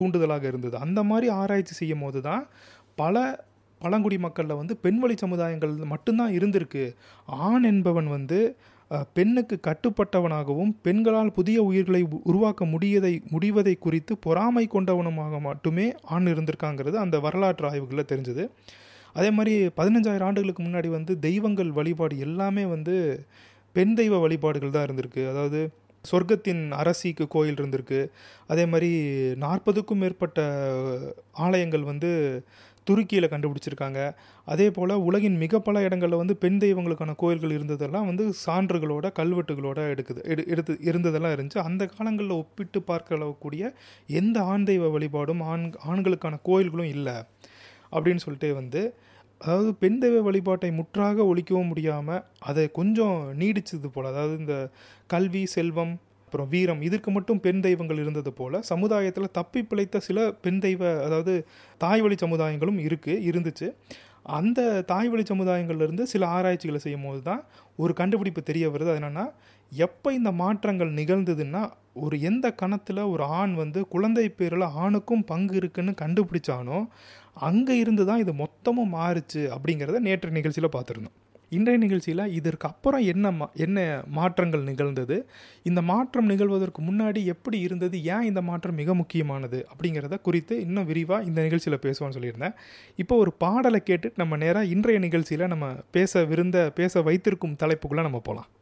தூண்டுதலாக இருந்தது அந்த மாதிரி ஆராய்ச்சி செய்யும் போது தான் பல பழங்குடி மக்களில் வந்து பெண்வழி சமுதாயங்கள் மட்டும்தான் இருந்திருக்கு ஆண் என்பவன் வந்து அஹ், பெண்ணுக்கு கட்டுப்பட்டவனாகவும் பெண்களால் புதிய உயிர்களை உ- உருவாக்க முடியதை முடிவதை குறித்து பொறாமை கொண்டவனுமாக மட்டுமே ஆண் இருந்திருக்காங்கிறது அந்த வரலாற்று ஆய்வுகளில் தெரிஞ்சது அதே மாதிரி பதினஞ்சாயிரம் ஆண்டுகளுக்கு முன்னாடி வந்து தெய்வங்கள் வழிபாடு எல்லாமே வந்து பெண் தெய்வ வழிபாடுகள் தான் இருந்திருக்கு அதாவது சொர்க்கத்தின் அரசிக்கு கோயில் இருந்திருக்கு அதே மாதிரி நாற்பதுக்கும் மேற்பட்ட ஆலயங்கள் வந்து துருக்கியில் கண்டுபிடிச்சிருக்காங்க அதே போல் உலகின் மிக பல இடங்களில் வந்து பெண் தெய்வங்களுக்கான கோயில்கள் இருந்ததெல்லாம் வந்து சான்றுகளோட கல்வெட்டுகளோட எடுக்குது எடு எடுத்து இருந்ததெல்லாம் இருந்துச்சு அந்த காலங்களில் ஒப்பிட்டு பார்க்கக்கூடிய எந்த ஆண் தெய்வ வழிபாடும் ஆண் ஆண்களுக்கான கோயில்களும் இல்லை அப்படின்னு சொல்லிட்டு வந்து அதாவது பெண் தெய்வ வழிபாட்டை முற்றாக ஒழிக்கவும் முடியாமல் அதை கொஞ்சம் நீடிச்சது போல் அதாவது இந்த கல்வி செல்வம் அப்புறம் வீரம் இதற்கு மட்டும் பெண் தெய்வங்கள் இருந்தது போல் சமுதாயத்தில் தப்பி பிழைத்த சில பெண் தெய்வ அதாவது தாய் வழி சமுதாயங்களும் இருக்குது இருந்துச்சு அந்த தாய் வழி சமுதாயங்கள்லேருந்து சில ஆராய்ச்சிகளை செய்யும் போது தான் ஒரு கண்டுபிடிப்பு தெரிய வருது அது என்னென்னா எப்போ இந்த மாற்றங்கள் நிகழ்ந்ததுன்னா ஒரு எந்த கணத்தில் ஒரு ஆண் வந்து குழந்தை பேரில் ஆணுக்கும் பங்கு இருக்குன்னு கண்டுபிடிச்சானோ அங்கே இருந்து தான் இது மொத்தமும் மாறுச்சு அப்படிங்கிறத நேற்று நிகழ்ச்சியில் பார்த்துருந்தோம் இன்றைய நிகழ்ச்சியில் இதற்கு அப்புறம் என்ன மா என்ன மாற்றங்கள் நிகழ்ந்தது இந்த மாற்றம் நிகழ்வதற்கு முன்னாடி எப்படி இருந்தது ஏன் இந்த மாற்றம் மிக முக்கியமானது அப்படிங்கிறத குறித்து இன்னும் விரிவாக இந்த நிகழ்ச்சியில் பேசுவோம்னு சொல்லியிருந்தேன் இப்போ ஒரு பாடலை கேட்டு நம்ம நேராக இன்றைய நிகழ்ச்சியில் நம்ம பேச விருந்த பேச வைத்திருக்கும் தலைப்புக்குள்ளே நம்ம போகலாம்